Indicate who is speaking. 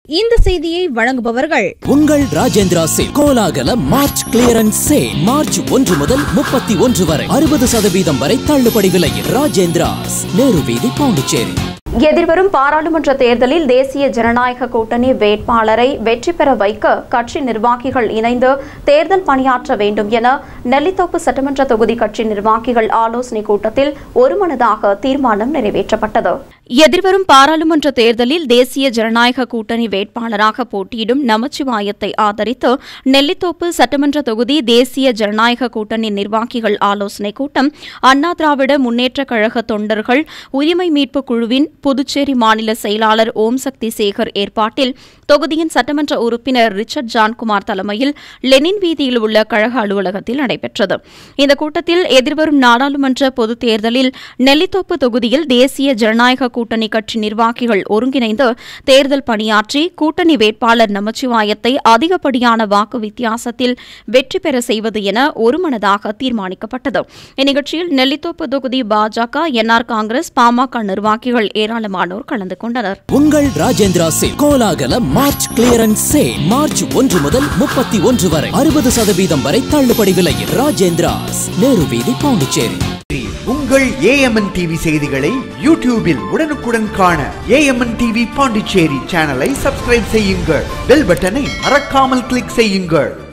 Speaker 1: இந்த செய்தியை வழங்குபவர்கள்
Speaker 2: உங்கள் ராஜேந்திரா சேல் கோலாகல மார்ச் கிளியரன்ஸ் சேல் மார்ச் ஒன்று முதல் முப்பத்தி ஒன்று வரை அறுபது சதவீதம் வரை தள்ளுபடி விலையில் ராஜேந்திராஸ் நேரு வீதி பாண்டிச்சேரி
Speaker 3: எதிர்வரும் பாராளுமன்ற தேர்தலில் தேசிய ஜனநாயக கூட்டணி வேட்பாளரை வெற்றி பெற வைக்க கட்சி நிர்வாகிகள் இணைந்து தேர்தல் பணியாற்ற வேண்டும் என நெல்லித்தோப்பு சட்டமன்ற தொகுதி கட்சி நிர்வாகிகள் ஆலோசனை கூட்டத்தில் ஒருமனதாக தீர்மானம் நிறைவேற்றப்பட்டது எதிர்வரும் பாராளுமன்ற தேர்தலில் தேசிய ஜனநாயக கூட்டணி வேட்பாளராக போட்டியிடும் நமச்சிவாயத்தை ஆதரித்து நெல்லித்தோப்பு சட்டமன்ற தொகுதி தேசிய ஜனநாயக கூட்டணி நிர்வாகிகள் ஆலோசனை கூட்டம் அண்ணா திராவிட முன்னேற்றக் கழக தொண்டர்கள் உரிமை மீட்பு குழுவின் புதுச்சேரி மாநில செயலாளர் ஓம் சக்தி சேகர் ஏற்பாட்டில் தொகுதியின் சட்டமன்ற உறுப்பினர் ரிச்சர்ட் ஜான்குமார் தலைமையில் லெனின் வீதியில் உள்ள கழக அலுவலகத்தில் நடைபெற்றது இந்த கூட்டத்தில் எதிர்வரும் நாடாளுமன்ற பொதுத் தேர்தலில் நெல்லித்தோப்பு தொகுதியில் தேசிய ஜனநாயக கூட்டணி கட்சி நிர்வாகிகள் ஒருங்கிணைந்து தேர்தல் பணியாற்றி கூட்டணி வேட்பாளர் நமச்சிவாயத்தை அதிகப்படியான வாக்கு வித்தியாசத்தில் வெற்றி பெற செய்வது என ஒருமனதாக தீர்மானிக்கப்பட்டது இந்நிகழ்ச்சியில் நெல்லித்தோப்பு தொகுதி பாஜக என்ஆர் காங்கிரஸ் பாமக நிர்வாகிகள் ஏராளமானோர் கலந்து கொண்டனர்
Speaker 2: உங்கள் ராஜேந்திரா சேல் கோலாகல மார்ச் கிளியரன்ஸ் சேல் மார்ச் ஒன்று முதல் முப்பத்தி ஒன்று வரை அறுபது சதவீதம் வரை தள்ளுபடி விலையில் ராஜேந்திராஸ் நேரு வீதி பாண்டிச்சேரி
Speaker 4: உங்கள் ஏஎம்என் டிவி செய்திகளை யூடியூபில் உடனுக்குடன் காண ஏஎம்என் டிவி பாண்டிச்சேரி சேனலை சப்ஸ்கிரைப் செய்யுங்கள் பெல் பட்டனை மறக்காமல் கிளிக் செய்யுங்கள்